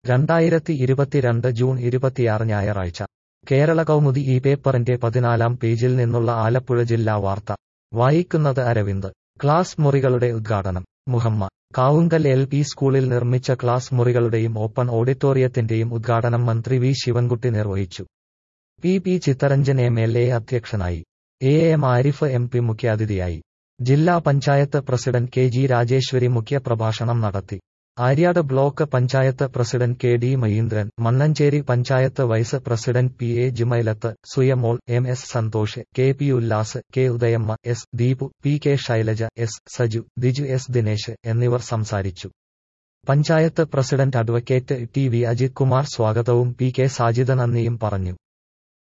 രണ്ടായിരത്തി ഇരുപത്തിരണ്ട് ജൂൺ ഇരുപത്തിയാറ് ഞായറാഴ്ച കേരള കൗമുദി ഈ പേപ്പറിന്റെ പതിനാലാം പേജിൽ നിന്നുള്ള ആലപ്പുഴ ജില്ലാ വാർത്ത വായിക്കുന്നത് അരവിന്ദ് ക്ലാസ് മുറികളുടെ ഉദ്ഘാടനം മുഹമ്മ കാവുങ്കൽ എൽ പി സ്കൂളിൽ നിർമ്മിച്ച ക്ലാസ് മുറികളുടെയും ഓപ്പൺ ഓഡിറ്റോറിയത്തിന്റെയും ഉദ്ഘാടനം മന്ത്രി വി ശിവൻകുട്ടി നിർവഹിച്ചു P P Chitharanjan M L A അധ്യക്ഷനായി A M Arif M P മുഖ്യാതിഥിയായി ജില്ലാ panchayat president K G Rajeshwari മുഖ്യപ്രഭാഷണം നടത്തി Aryad block panchayat president K D Mahindran Mannancherry panchayat vice president P A Jumailath Suyamol M S Santhosh K P Ullas K Udayamma S Deepu P K Shailaja S Saju Diju S Dinesh എന്നിവർ സംസാരിച്ചു panchayat president advocate T V Ajith Kumar സ്വാഗതവും P K Sajida നന്ദിയും പറഞ്ഞു